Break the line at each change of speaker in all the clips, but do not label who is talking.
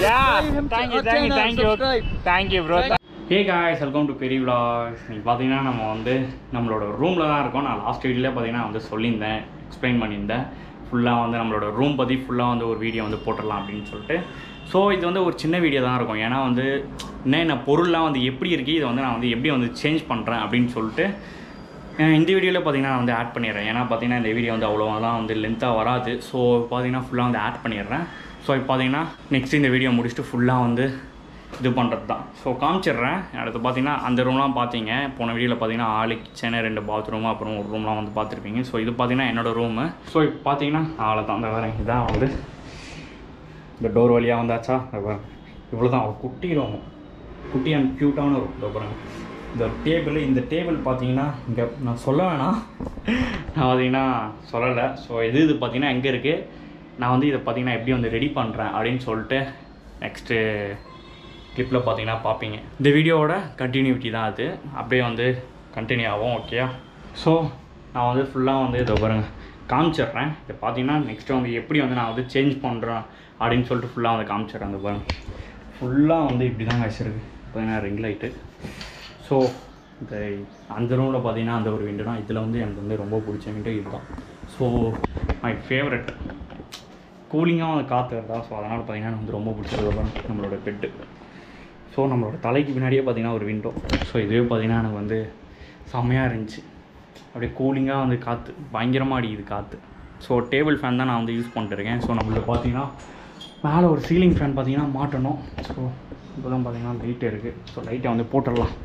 Thank you thank you thank you thank you bro hey guys welcome to பெரிய vlogs இன்னைக்கு பார்த்தீங்கன்னா நம்ம வந்து நம்மளோட ரூமில் தான் இருக்கோம் நான் லாஸ்ட் வீடியோவில் பார்த்தீங்கன்னா வந்து சொல்லியிருந்தேன் எக்ஸ்பிளைன் பண்ணியிருந்தேன் ஃபுல்லாக வந்து நம்மளோட ரூம் பற்றி ஃபுல்லாக வந்து ஒரு வீடியோ வந்து போட்டுடலாம் அப்படின்னு சொல்லிட்டு ஸோ இது வந்து ஒரு சின்ன வீடியோ தான் இருக்கும் ஏன்னா வந்து என்னென்ன பொருள்லாம் வந்து எப்படி இருக்குது இதை வந்து நான் வந்து எப்படி வந்து சேஞ்ச் பண்ணுறேன் அப்படின்னு சொல்லிட்டு அஹ் இந்த வீடியோவில் பார்த்தீங்கன்னா நான் வந்து ஆட் பண்ணிடுறேன் ஏன்னா பார்த்தீங்கன்னா இந்த வீடியோ வந்து அவ்வளோலாம் வந்து லென்த்தாக வராது ஸோ பார்த்தீங்கன்னா ஃபுல்லாக வந்து ஆட் பண்ணிடுறேன் ஸோ இப்போ பார்த்தீங்கன்னா நெக்ஸ்ட் இந்த வீடியோ முடிச்சுட்டு ஃபுல்லாக வந்து இது பண்ணுறது தான் ஸோ காமிச்சிடுறேன் அடுத்து பார்த்தீங்கன்னா அந்த ரூம்லாம் பார்த்தீங்க போன வீடியோவில் பார்த்தீங்கன்னா ஆளு கிச்சனு ரெண்டு பாத்ரூமு அப்புறம் ஒரு ரூம்லாம் வந்து பார்த்துருப்பீங்க ஸோ இது பார்த்தீங்கன்னா என்னோட ரூமு ஸோ இப்போ பார்த்தீங்கன்னா ஆளை தான் அந்த வரேன் இதான் வந்து இந்த டோர் வழியாக வந்தாச்சா இந்த பாருங்க இவ்வளோ தான் குட்டி ரூம் குட்டி அண்ட் க்யூட்டான ரூம் இந்த பாருங்க இந்த டேபிள் இந்த டேபிள் பார்த்தீங்கன்னா இங்கே நான் சொல்ல வேணாம் நான் பார்த்தீங்கன்னா சொல்லலை ஸோ எது இது பார்த்தீங்கன்னா எங்கே இருக்குது நான் வந்து இதை பார்த்தீங்கன்னா எப்படி வந்து ரெடி பண்ணுறேன் அப்படின்னு சொல்லிட்டு நெக்ஸ்ட்டு கிளிப்பில் பார்த்தீங்கன்னா பார்ப்பீங்க இந்த வீடியோவோட கண்டினியூட்டி தான் அது அப்படியே வந்து கண்டினியூ ஆகும் ஓகேயா ஸோ நான் வந்து ஃபுல்லாக வந்து இதை பாருங்க காமிச்சிடுறேன் இதை பார்த்தீங்கன்னா நெக்ஸ்ட்டு வந்து எப்படி வந்து நான் வந்து சேஞ்ச் பண்ணுறேன் அப்படின்னு சொல்லிட்டு ஃபுல்லாக வந்து காமிச்சிடுறேன் அந்த பாருங்க ஃபுல்லாக வந்து இப்படி தான் வச்சுருக்கு பார்த்தீங்கன்னா ரிங் லைட்டு ஸோ இந்த அந்த ரூமில் பார்த்தீங்கன்னா அந்த ஒரு விண்டோ தான் இதில் வந்து எனக்கு வந்து ரொம்ப பிடிச்ச விண்டோ இதுதான் ஸோ மை ஃபேவரட் கூலிங்காக வந்து காற்று வருதா ஸோ அதனால் பார்த்தீங்கன்னா எனக்கு வந்து ரொம்ப பிடிச்சது பாருங்க நம்மளோட பெட்டு ஸோ நம்மளோட தலைக்கு பின்னாடியே பார்த்தீங்கன்னா ஒரு விண்டோ ஸோ இதுவே பார்த்தீங்கன்னா எனக்கு வந்து செம்மையாக இருந்துச்சு அப்படியே கூலிங்காக வந்து காற்று பயங்கரமாக அடிக்குது காற்று ஸோ டேபிள் ஃபேன் தான் நான் வந்து யூஸ் பண்ணிட்டு இருக்கேன் ஸோ நம்மளுக்கு பார்த்தீங்கன்னா மேலே ஒரு சீலிங் ஃபேன் பார்த்தீங்கன்னா மாட்டணும் ஸோ இப்போ தான் பார்த்தீங்கன்னா லைட் இருக்குது ஸோ லைட்டை வந்து போட்டுடலாம்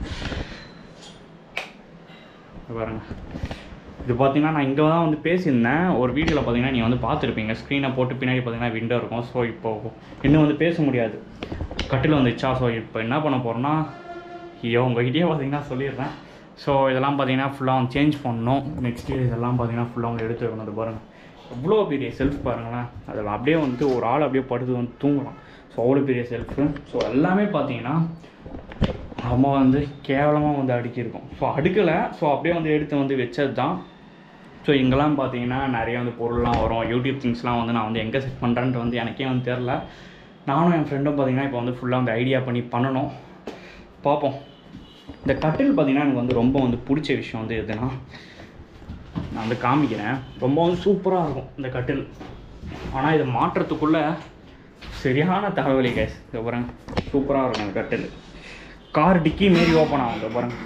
இங்க பாருங்க இது பார்த்தீங்கன்னா நான் இங்கே தான் வந்து பேசியிருந்தேன் ஒரு வீடியோவில் பார்த்தீங்கன்னா நீங்கள் வந்து பார்த்துருப்பீங்க ஸ்க்ரீனை போட்டு பின்னாடி பார்த்தீங்கன்னா விண்டோ இருக்கும் ஸோ இப்போ இன்னும் வந்து பேச முடியாது கட்டில் வந்துச்சா ஸோ இப்போ என்ன பண்ண போகிறோன்னா ஐயோ உங்ககிட்டயே பார்த்தீங்கன்னா சொல்லிடுறேன் ஸோ இதெல்லாம் பார்த்தீங்கன்னா ஃபுல்லாக வந்து சேஞ்ச் பண்ணணும் நெக்ஸ்ட் இதெல்லாம் பார்த்தீங்கன்னா ஃபுல்லாக வந்து எடுத்து வைக்கணும் அது பாருங்கள் எவ்வளோ பெரிய செல்ஃப் பாருங்களேன் அதில் அப்படியே வந்து ஒரு ஆள் அப்படியே படுத்து வந்து தூங்கலாம் ஸோ அவ்வளோ பெரிய செல்ஃபு ஸோ எல்லாமே பார்த்தீங்கன்னா நம்ம வந்து கேவலமாக வந்து அடுக்கியிருக்கோம் ஸோ அடுக்கலை ஸோ அப்படியே வந்து எடுத்து வந்து வச்சது தான் ஸோ இங்கெல்லாம் பார்த்தீங்கன்னா நிறைய வந்து பொருள்லாம் வரும் யூடியூப் திங்ஸ்லாம் வந்து நான் வந்து எங்கே செட் பண்ணுறேன்ட்டு வந்து எனக்கே வந்து தெரில நானும் என் ஃப்ரெண்டும் பார்த்தீங்கன்னா இப்போ வந்து ஃபுல்லாக வந்து ஐடியா பண்ணி பண்ணணும் பார்ப்போம் இந்த கட்டில் பார்த்தீங்கன்னா எனக்கு வந்து ரொம்ப வந்து பிடிச்ச விஷயம் வந்து எதுனா நான் வந்து காமிக்கிறேன் ரொம்ப வந்து சூப்பராக இருக்கும் இந்த கட்டில் ஆனால் இதை மாற்றுறதுக்குள்ளே சரியான தலைவலி கேஸ் இதை பாருங்க சூப்பராக இருக்கும் இந்த கட்டில் கார் டிக்கி மாரி ஓப்பன் ஆகும் இதை பாருங்க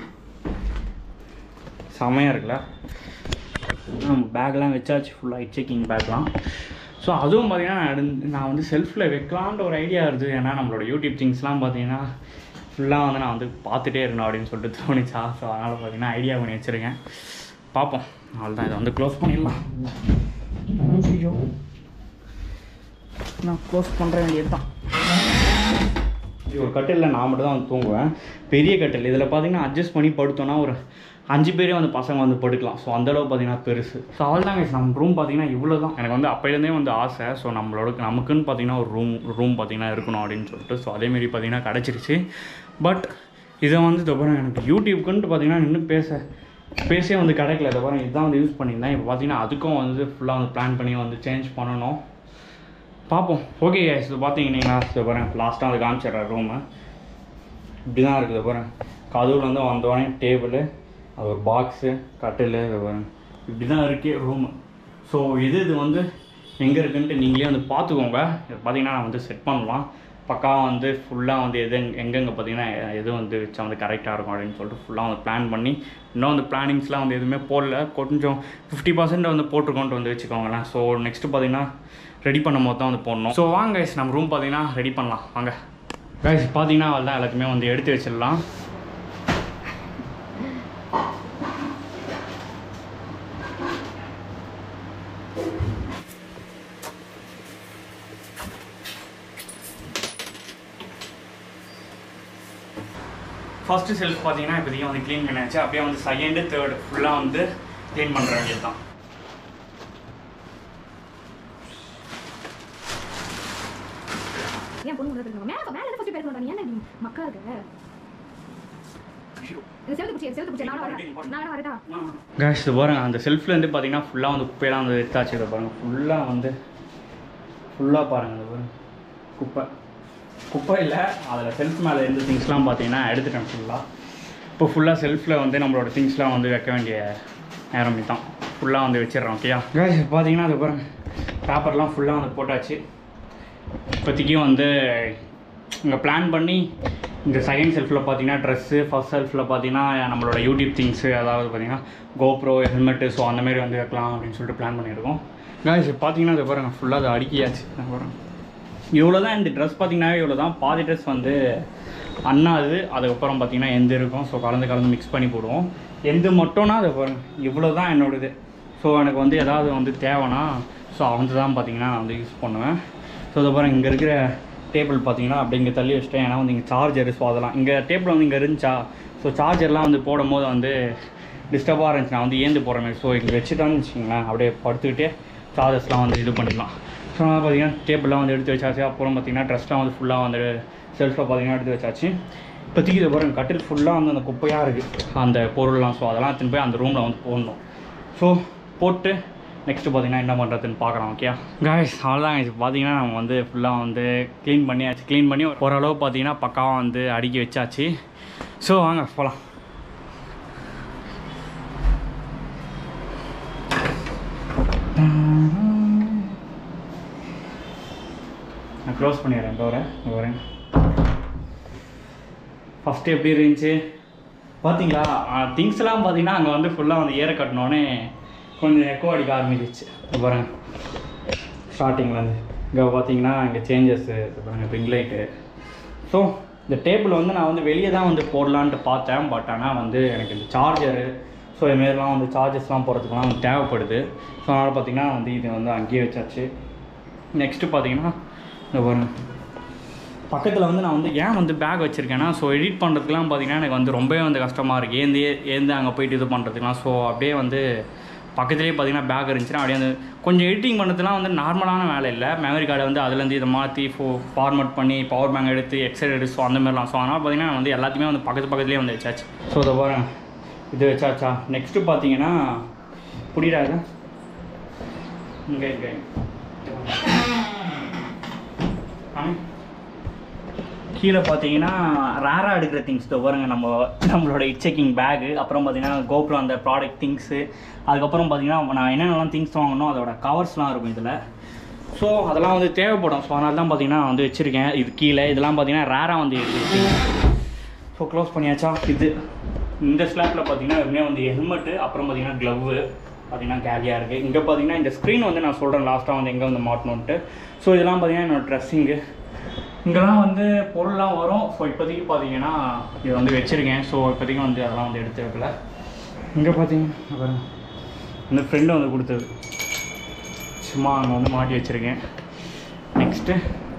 செமையாக இருக்குல்ல பேக்லாம் வச்சாச்சு ஃபுல்லாக செக்கிங் பேக்லாம் ஸோ அதுவும் பார்த்தீங்கன்னா நான் எடுந்து- நான் வந்து செல்ஃபில் வைக்கலான்ற ஒரு ஐடியா இருக்குது ஏன்னா நம்மளோட யூடியூப் திங்ஸ்லாம் பார்த்தீங்கன்னா ஃபுல்லாக வந்து நான் வந்து பார்த்துட்டே இருக்கணும் அப்படின்னு சொல்லிட்டு தோணுச்சா ஸோ அதனால் பார்த்தீங்கன்னா ஐடியா பண்ணி வச்சுருக்கேன் பார்ப்போம் அவ்வளோதான் இதை வந்து க்ளோஸ் பண்ணிடலாம் ஐயோ நான் க்ளோஸ் பண்ணுற வேண்டியது தான் இது ஒரு கட்டிலில் நான் மட்டும் தான் வந்து தூங்குவேன் பெரிய கட்டில் இதில் பார்த்தீங்கன்னா அட்ஜஸ்ட் பண்ணி படுத்தோன்னா ஒரு அஞ்சு பேரே வந்து பசங்க வந்து படுக்கலாம் ஸோ அந்தளவு பார்த்தீங்கன்னா பெருசு ஸோ அவள் தாங்க நம்ம ரூம் பார்த்தீங்கன்னா இவ்வளோ தான் எனக்கு வந்து அப்போலேருந்தே வந்து ஆசை ஸோ நம்மளோட நமக்குன்னு பார்த்தீங்கன்னா ஒரு ரூம் ரூம் பார்த்தீங்கன்னா இருக்கணும் அப்படின்னு சொல்லிட்டு ஸோ அதேமாரி பார்த்தீங்கன்னா கிடச்சிருச்சு பட் இதை வந்து இதோ பாருங்க எனக்கு யூடியூப்க்குன்ட்டு பார்த்தீங்கன்னா இன்னும் பேச பேசே வந்து கிடைக்கல இதை பாருங்க இதுதான் வந்து யூஸ் பண்ணியிருந்தேன் இப்போ பார்த்தீங்கன்னா அதுக்கும் வந்து ஃபுல்லாக வந்து பிளான் பண்ணி வந்து சேஞ்ச் பண்ணணும் பார்ப்போம் ஓகே guys இது பார்த்தீங்கன்னா இதை பாருங்க லாஸ்ட்டாக வந்து காமிச்சிடுறேன் ரூமு இப்படி தான் இருக்குது பாருங்க கதவுல வந்து வந்தோடனே டேபிள் அது ஒரு பாக்ஸு கட்டில் இது பாருங்க இப்படி தான் இருக்கே ரூமு ஸோ இது இது வந்து எங்கே இருக்குன்ட்டு நீங்களே வந்து பார்த்துக்கோங்க இது பார்த்தீங்கன்னா நான் வந்து செட் பண்ணலாம் பக்காவாக வந்து ஃபுல்லாக வந்து எது எங்கெங்கே பார்த்தீங்கன்னா எது வந்து வச்சா வந்து கரெக்டாக இருக்கும் அப்படின்னு சொல்லிட்டு ஃபுல்லாக வந்து பிளான் பண்ணி இன்னும் வந்து பிளானிங்ஸ்லாம் வந்து எதுவுமே போடல கொஞ்சம் ஃபிஃப்டி பர்சன்ட் வந்து போட்டிருக்கோன்ட்டு வந்து வச்சுக்கோங்களேன் ஸோ நெக்ஸ்ட்டு பார்த்தீங்கன்னா ரெடி பண்ணும் போது தான் வந்து போடணும் ஸோ வாங்க guys நம்ம ரூம் பார்த்தீங்கன்னா ரெடி பண்ணலாம் வாங்க கைஸ் பார்த்தீங்கன்னா அவள் தான் எல்லாத்தையுமே வந்து எடுத்து வச்சிடலாம் ஃபஸ்ட்டு செல்ஃப் பார்த்தீங்கன்னா இப்போதைக்கு வந்து க்ளீன் பண்ணியாச்சு அப்படியே வந்து செகண்டு தேர்டு ஃபுல்லாக வந்து க்ளீன் பண்ணுற வேண்டியது தான்
ஏன் பொண்ணு உள்ள போயிருக்காங்க மேல மேல இருந்து ஃபர்ஸ்ட் பேர் சொல்றாங்க ஏன் இப்படி மக்கா இருக்கு இது செவத்து குச்சி செவத்து குச்சி நான் வரேன் நான் வரேன்
கேஷ் இது பாருங்க அந்த செல்ஃப்லேருந்து பார்த்தீங்கன்னா ஃபுல்லாக வந்து குப்பையெல்லாம் வந்து எடுத்தாச்சு இதை பாருங்க ஃபுல்லாக வந்து ஃபுல்லாக பாருங்க இது பாருங்க குப்பை குப்பை இல்லை அதில் செல்ஃப் மேலே இருந்த திங்ஸ்லாம் பார்த்தீங்கன்னா எடுத்துட்டேன் ஃபுல்லாக இப்போ ஃபுல்லாக செல்ஃபில் வந்து நம்மளோட திங்ஸ்லாம் வந்து வைக்க வேண்டிய நேரம் தான் ஃபுல்லாக வந்து வச்சிடுறோம் ஓகேயா guys பார்த்தீங்கன்னா அது பாருங்க பேப்பர்லாம் ஃபுல்லாக வந்து போட்டாச்சு இப்போதைக்கு வந்து இங்கே பிளான் பண்ணி இந்த செகண்ட் செல்ஃபில் பார்த்தீங்கன்னா ட்ரெஸ்ஸு ஃபர்ஸ்ட் செல்ஃபில் பார்த்தீங்கன்னா நம்மளோட யூடியூப் திங்ஸு அதாவது பார்த்தீங்கன்னா கோப்ரோ ஹெல்மெட்டு ஸோ அந்த மாதிரி வந்து வைக்கலாம் அப்படின்னு சொல்லிட்டு பிளான் பண்ணியிருக்கோம் guys பார்த்தீங்கன்னா அது பாருங்கள் ஃபுல்லாக அது அடுக்கியாச்சு நான் பாருங்க இவ்வளோ தான் இந்த ட்ரெஸ் பார்த்தீங்கன்னா இவ்வளோ தான் பாதி ட்ரெஸ் வந்து அண்ணாது அதுக்கப்புறம் பார்த்தீங்கன்னா எந்த இருக்கும் ஸோ கலந்து கலந்து மிக்ஸ் பண்ணி போடுவோம் எந்த மட்டும்னா அதை பாருங்க இவ்வளோ தான் என்னோடது ஸோ எனக்கு வந்து ஏதாவது வந்து தேவைன்னா ஸோ வந்து தான் பார்த்தீங்கன்னா நான் வந்து யூஸ் பண்ணுவேன் ஸோ அதை பாருங்க இங்கே இருக்கிற டேபிள் பார்த்தீங்கன்னா அப்படி இங்கே தள்ளி வச்சிட்டேன் ஏன்னா வந்து இங்கே சார்ஜர் ஸோ அதெல்லாம் இங்கே டேபிள் வந்து இங்கே இருந்துச்சா ஸோ சார்ஜர்லாம் வந்து போடும்போது வந்து டிஸ்டர்பாக இருந்துச்சு நான் வந்து ஏந்து போகிற மாதிரி ஸோ இங்கே வச்சுட்டான்னு வச்சுக்கோங்களேன் அப்படியே படுத்துக்கிட்டே சார்ஜர்ஸ்லாம் வந்து இது பண்ணிடலாம் ஸோ நான் பார்த்தீங்கன்னா டேபிள்லாம் வந்து எடுத்து வச்சாச்சு அப்புறம் பார்த்தீங்கன்னா ட்ரெஸ்லாம் வந்து ஃபுல்லாக வந்து செல்ஃபில் பார்த்தீங்கன்னா எடுத்து வச்சாச்சு இப்போதைக்கு இது பாருங்க கட்டில் ஃபுல்லாக வந்து அந்த குப்பையாக இருக்குது அந்த பொருள்லாம் ஸோ அதெல்லாம் எடுத்துன்னு போய் அந்த ரூமில் வந்து போடணும் ஸோ போட்டு நெக்ஸ்ட்டு பார்த்தீங்கன்னா என்ன பண்ணுறதுன்னு பார்க்கலாம் ஓகே காய்ஸ் அவ்வளோதான் guys. பார்த்தீங்கன்னா நம்ம வந்து ஃபுல்லாக வந்து க்ளீன் பண்ணியாச்சு க்ளீன் பண்ணி ஓரளவு பார்த்தீங்கன்னா பக்காவாக வந்து அடுக்கி வச்சாச்சு ஸோ வாங்க போகலாம் நான் க்ளோஸ் பண்ணிடுறேன் டோரை வரேன் ஃபஸ்ட்டு எப்படி இருந்துச்சு பார்த்தீங்களா திங்ஸ்லாம் பார்த்தீங்கன்னா அங்கே வந்து ஃபுல்லாக வந்து ஏற கட்டினோடனே கொஞ்சம் எக்கோ அடிக்க ஆரம்பிச்சிச்சு இப்போ பாருங்க ஸ்டார்டிங்லேருந்து இங்கே பார்த்தீங்கன்னா இங்கே சேஞ்சஸ்ஸு இப்போ பாருங்க ரிங் லைட்டு ஸோ இந்த டேபிள் வந்து நான் வந்து வெளியே தான் வந்து போடலான்ட்டு பார்த்தேன் பட் ஆனால் வந்து எனக்கு இந்த சார்ஜரு ஸோ இதுமாரிலாம் வந்து சார்ஜஸ்லாம் போகிறதுக்குலாம் வந்து தேவைப்படுது ஸோ அதனால் பார்த்தீங்கன்னா வந்து இது வந்து அங்கேயே வச்சாச்சு நெக்ஸ்ட்டு பார்த்தீங்கன்னா இந்த பாருங்க பக்கத்தில் வந்து நான் வந்து ஏன் வந்து பேக் வச்சுருக்கேன்னா ஸோ எடிட் பண்ணுறதுக்குலாம் பார்த்தீங்கன்னா எனக்கு வந்து ரொம்பவே வந்து கஷ்டமாக இருக்குது ஏந்து ஏந்து அங்கே போயிட்டு இது பண்ணுறதுக்குலாம் ஸோ அப்படியே வந்து பக்கத்துலேயே பார்த்தீங்கன்னா பேக் இருந்துச்சுன்னா அப்படியே வந்து கொஞ்சம் எடிட்டிங் பண்ணுறதுலாம் வந்து நார்மலான வேலை இல்லை மெமரி கார்டை வந்து அதுலேருந்து இதை மாற்றி ஃபோ ஃபார்மட் பண்ணி பவர் பேங்க் எடுத்து எக்ஸல் எடுத்து ஸோ அந்த மாதிரிலாம் ஸோ அதனால் பார்த்தீங்கன்னா நான் வந்து எல்லாத்தையுமே வந்து பக்கத்து பக்கத்துலேயே வந்து வச்சாச்சு ஸோ இதை பாருங்க இது வச்சாச்சா நெக்ஸ்ட்டு பார்த்தீங்கன்னா புரியுதா இங்கே இங்கே ஆமாம் கீழே பார்த்தீங்கன்னா ரேராக எடுக்கிற திங்ஸ் பாருங்க நம்ம நம்மளோட இட் செக்கிங் பேகு அப்புறம் பார்த்தீங்கன்னா கோப்ரோ அந்த ப்ராடக்ட் திங்ஸு அதுக்கப்புறம் பார்த்தீங்கன்னா நான் என்னென்னலாம் திங்ஸ் வாங்கணும் அதோட கவர்ஸ்லாம் இருக்கும் இதில் ஸோ அதெல்லாம் வந்து தேவைப்படும் ஸோ அதனால தான் பார்த்தீங்கன்னா நான் வந்து வச்சுருக்கேன் இது கீழே இதெல்லாம் பார்த்தீங்கன்னா ரேராக வந்து இருக்கு ஸோ க்ளோஸ் பண்ணியாச்சா இது இந்த ஸ்லாப்பில் பார்த்தீங்கன்னா எப்பவுமே வந்து ஹெல்மெட்டு அப்புறம் பார்த்தீங்கன்னா க்ளவ்வு பார்த்தீங்கன்னா கேலியாக இருக்குது இங்கே பார்த்தீங்கன்னா இந்த ஸ்க்ரீன் வந்து நான் சொல்கிறேன் லாஸ்ட்டாக வந்து எங்கே வந்து மாட்டணுன்ட்டு ஸோ இதெல்லாம் பார்த்தீங்கன்னா என்னோட ட்ரெஸ்ஸிங்கு இங்கெல்லாம் வந்து பொருள்லாம் வரும் ஸோ இப்போதைக்கு பார்த்தீங்கன்னா இது வந்து வச்சுருக்கேன் ஸோ இப்போதைக்கு வந்து அதெல்லாம் வந்து எடுத்து வைக்கல இங்கே பார்த்தீங்கன்னா பாருங்க இந்த ஃப்ரெண்டு வந்து கொடுத்தது சும்மா அங்கே வந்து மாட்டி வச்சுருக்கேன் நெக்ஸ்ட்டு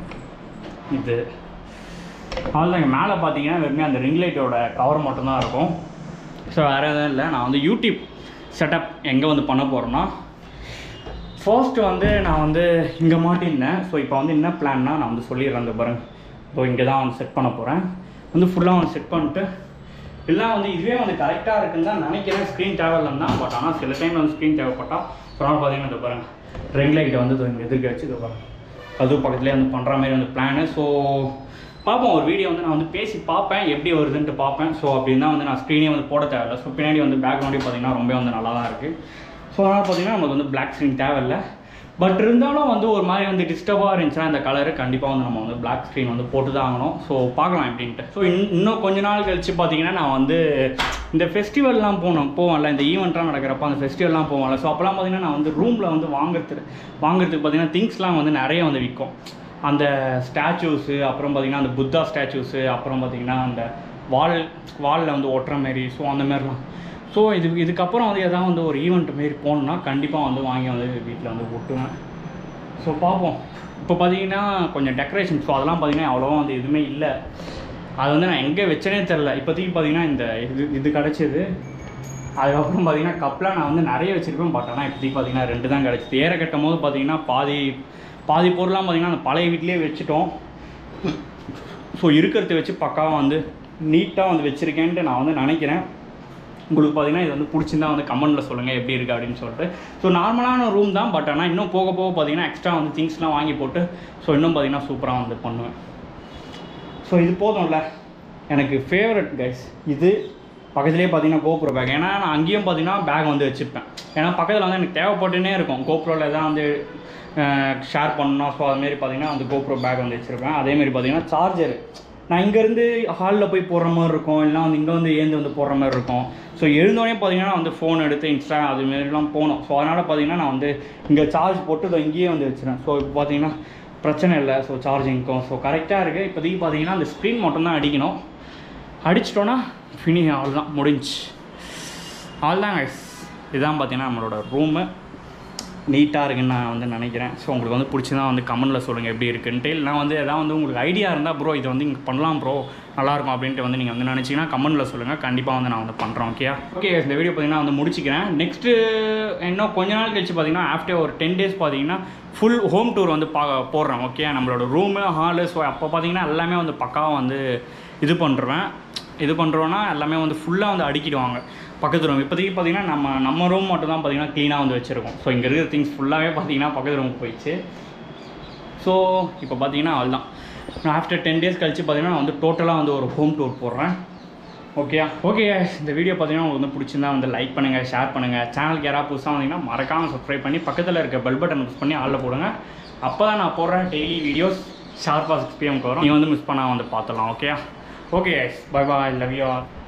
இது அவ்வளோதான் இங்கே மேலே பார்த்தீங்கன்னா வெறுமே அந்த ரிங் லைட்டோட கவர் மட்டும்தான் இருக்கும் ஸோ வேறு எதுவும் இல்லை நான் வந்து யூடியூப் செட்டப் எங்கே வந்து பண்ண போகிறேன்னா ஃபர்ஸ்ட் வந்து நான் வந்து இங்கே மாட்டியிருந்தேன் ஸோ இப்போ வந்து என்ன பிளான்னா நான் வந்து சொல்லிடுறேன் அந்த பாருங்க ஸோ இங்கே தான் வந்து செட் பண்ண போகிறேன் வந்து ஃபுல்லாக வந்து செட் பண்ணிட்டு எல்லாம் வந்து இதுவே வந்து கரெக்டாக இருக்குன்னு தான் நினைக்கிறேன் ஸ்க்ரீன் தேவையில்லைன்னு தான் பட் ஆனால் சில டைம் வந்து ஸ்க்ரீன் தேவைப்பட்டால் ஸோ அதனால் பார்த்தீங்கன்னா இந்த பாருங்க ரிங் லைட்டை வந்து இதோ இங்கே எதிர்க்க வச்சு இதை பாருங்க அதுவும் பக்கத்துலேயே வந்து பண்ணுற மாதிரி வந்து பிளானு ஸோ பார்ப்போம் ஒரு வீடியோ வந்து நான் வந்து பேசி பார்ப்பேன் எப்படி வருதுன்ட்டு பார்ப்பேன் ஸோ அப்படின்னு தான் வந்து நான் ஸ்க்ரீனே வந்து போட தேவையில்ல ஸோ பின்னாடி வந்து பேக்ரவுண்டே பார்த்தீங்கன்னா ரொம்ப வந்து நல்லா தான் இருக்குது ஸோ அதனால் பார்த்தீங்கன்னா நமக்கு வந்து பிளாக் ஸ்க்ரீன் தேவையில்லை பட் இருந்தாலும் வந்து ஒரு மாதிரி வந்து டிஸ்டர்பாக இருந்துச்சுன்னா இந்த கலரு கண்டிப்பாக வந்து நம்ம வந்து பிளாக் ஸ்க்ரீன் வந்து போட்டு தான் ஆகணும் ஸோ பார்க்கலாம் எப்படின்ட்டு ஸோ இன்னும் கொஞ்ச நாள் கழிச்சு பார்த்தீங்கன்னா நான் வந்து இந்த ஃபெஸ்டிவல்லாம் போனோம் போவேன்ல இந்த ஈவெண்ட்லாம் நடக்கிறப்ப அந்த ஃபெஸ்டிவல்லாம் போவேன்ல ஸோ அப்போலாம் பார்த்தீங்கன்னா நான் வந்து ரூமில் வந்து வாங்குறதுக்கு வாங்குறதுக்கு பார்த்தீங்கன்னா திங்ஸ்லாம் வந்து நிறைய வந்து விற்கும் அந்த ஸ்டாச்சூஸு அப்புறம் பார்த்தீங்கன்னா அந்த புத்தா ஸ்டாச்சூஸு அப்புறம் பார்த்தீங்கன்னா அந்த வால் வாலில் வந்து ஒட்டுற மாரி ஸோ அந்த மாதிரிலாம் ஸோ இது இதுக்கப்புறம் வந்து எதாவது வந்து ஒரு ஈவெண்ட் மாரி போகணுன்னா கண்டிப்பாக வந்து வாங்கி வந்து வீட்டில் வந்து ஒட்டுவேன் ஸோ பார்ப்போம் இப்போ பார்த்தீங்கன்னா கொஞ்சம் டெக்கரேஷன் ஸோ அதெல்லாம் பார்த்தீங்கன்னா அவ்வளோவா வந்து எதுவுமே இல்லை அது வந்து நான் எங்கே வச்சேனே தெரில இப்போதைக்கு பார்த்தீங்கன்னா இந்த இது இது கிடச்சிது அதுக்கப்புறம் பார்த்தீங்கன்னா கப்லாம் நான் வந்து நிறைய வச்சுருப்பேன் பட் ஆனால் இப்போதைக்கு பார்த்தீங்கன்னா ரெண்டு தான் கிடச்சிது ஏற கட்டும் போது பார்த்தீங்கன்னா பாதி பாதி பொருள்லாம் பார்த்தீங்கன்னா அந்த பழைய வீட்லேயே வச்சுட்டோம் ஸோ இருக்கிறத வச்சு பக்காவாக வந்து நீட்டாக வந்து வச்சுருக்கேன்ட்டு நான் வந்து நினைக்கிறேன் உங்களுக்கு பார்த்தீங்கன்னா இது வந்து பிடிச்சிருந்தா வந்து கமெண்ட்டில் சொல்லுங்கள் எப்படி இருக்குது அப்படின்னு சொல்லிட்டு ஸோ நார்மலான ரூம் தான் பட் ஆனால் இன்னும் போக போக பார்த்தீங்கன்னா எக்ஸ்ட்ரா வந்து திங்ஸ்லாம் வாங்கி போட்டு ஸோ இன்னும் பார்த்தீங்கன்னா சூப்பராக வந்து பண்ணுவேன் ஸோ இது போதும்ல எனக்கு ஃபேவரட் கைஸ் இது பக்கத்துலேயே பார்த்தீங்கன்னா கோப்ரோ பேக் ஏன்னா நான் அங்கேயும் பார்த்தீங்கன்னா பேக் வந்து வச்சுருப்பேன் ஏன்னா பக்கத்தில் வந்து எனக்கு தேவைப்பட்டுனே இருக்கும் கோப்ரோவில் எதாவது வந்து ஷேர் பண்ணணும் ஸோ அதுமாரி பார்த்தீங்கன்னா அந்த கோப்ரோ பேக் வந்து வச்சுருப்பேன் அதேமாரி பார்த்தீங்கன்னா சார்ஜர் நான் இங்கேருந்து ஹாலில் போய் போடுற மாதிரி இருக்கும் இல்லைனா வந்து இங்கே வந்து ஏந்து வந்து போடுற மாதிரி இருக்கும் ஸோ எழுந்தோடனே பார்த்தீங்கன்னா வந்து ஃபோன் எடுத்து இன்ஸ்டா அதுமாரிலாம் போகணும் ஸோ அதனால் பார்த்தீங்கன்னா நான் வந்து இங்கே சார்ஜ் போட்டு இதோ இங்கேயே வந்து வச்சுருவேன் ஸோ இப்போ பார்த்தீங்கன்னா பிரச்சனை இல்லை ஸோ சார்ஜிங்க்கும் ஸோ கரெக்டாக இருக்குது இப்போதைக்கு பார்த்தீங்கன்னா அந்த ஸ்க்ரீன் மட்டும்தான் அடிக்கணும் அடிச்சிட்டோன்னா ஃபினி அவ்வளோதான் முடிஞ்சு அவ்வளோதான் guys இதுதான் பார்த்தீங்கன்னா நம்மளோட ரூமு நீட்டாக இருக்குன்னு நான் வந்து நினைக்கிறேன் ஸோ உங்களுக்கு வந்து பிடிச்சிதான் வந்து கமெண்ட்டில் சொல்லுங்கள் எப்படி இருக்குன்ட்டு இல்லைனா வந்து எதாவது வந்து உங்களுக்கு ஐடியா இருந்தால் ப்ரோ இது வந்து இங்கே பண்ணலாம் ப்ரோ நல்லாயிருக்கும் அப்படின்ட்டு வந்து நீங்கள் வந்து நினச்சிங்கன்னா கமெண்ட்டில் சொல்லுங்கள் கண்டிப்பாக வந்து நான் வந்து பண்ணுறேன் ஓகே ஓகே இந்த வீடியோ பார்த்தீங்கன்னா வந்து முடிச்சிக்கிறேன் நெக்ஸ்ட்டு இன்னும் கொஞ்ச நாள் கழிச்சு பார்த்தீங்கன்னா ஆஃப்டர் ஒரு டென் டேஸ் பார்த்தீங்கன்னா ஃபுல் ஹோம் டூர் வந்து பா போடுறேன் ஓகே நம்மளோட ரூமு ஹாலு ஸோ அப்போ பார்த்தீங்கன்னா எல்லாமே வந்து பக்காவாக வந்து இது பண்ணுறேன் இது பண்ணுறோன்னா எல்லாமே வந்து ஃபுல்லாக வந்து அடிக்கிடுவாங்க பக்கத்து ரூம் இப்போதைக்கு பார்த்தீங்கன்னா நம்ம நம்ம ரூம் மட்டும் தான் பார்த்தீங்கன்னா க்ளீனாக வந்து வச்சுருக்கோம் ஸோ இங்கே இருக்கிற திங்ஸ் ஃபுல்லாகவே பார்த்தீங்கன்னா பக்கத்து ரூமுக்கு போயிடுச்சு ஸோ இப்போ பார்த்தீங்கன்னா அதுதான் நான் ஆஃப்டர் டென் டேஸ் கழிச்சு பார்த்தீங்கன்னா நான் வந்து டோட்டலாக வந்து ஒரு ஹோம் டூர் போடுறேன் ஓகேயா ஓகே இந்த வீடியோ பார்த்தீங்கன்னா உங்களுக்கு வந்து பிடிச்சிருந்தா வந்து லைக் பண்ணுங்கள் ஷேர் பண்ணுங்கள் சேனலுக்கு யாராவது புதுசாக வந்தீங்கன்னா மறக்காமல் சப்ஸ்கிரைப் பண்ணி பக்கத்தில் இருக்க பெல் பட்டன் ப்ரெஸ் பண்ணி ஆளில் போடுங்க அப்போ தான் நான் போடுற டெய்லி வீடியோஸ் ஷார்ப்பாக சிக்ஸ் பிஎம்க்கு வரும் நீங்கள் வந்து மிஸ் பண்ணால் வந்து பார்த்துடலாம் ஓகேயா okay bye bye love you all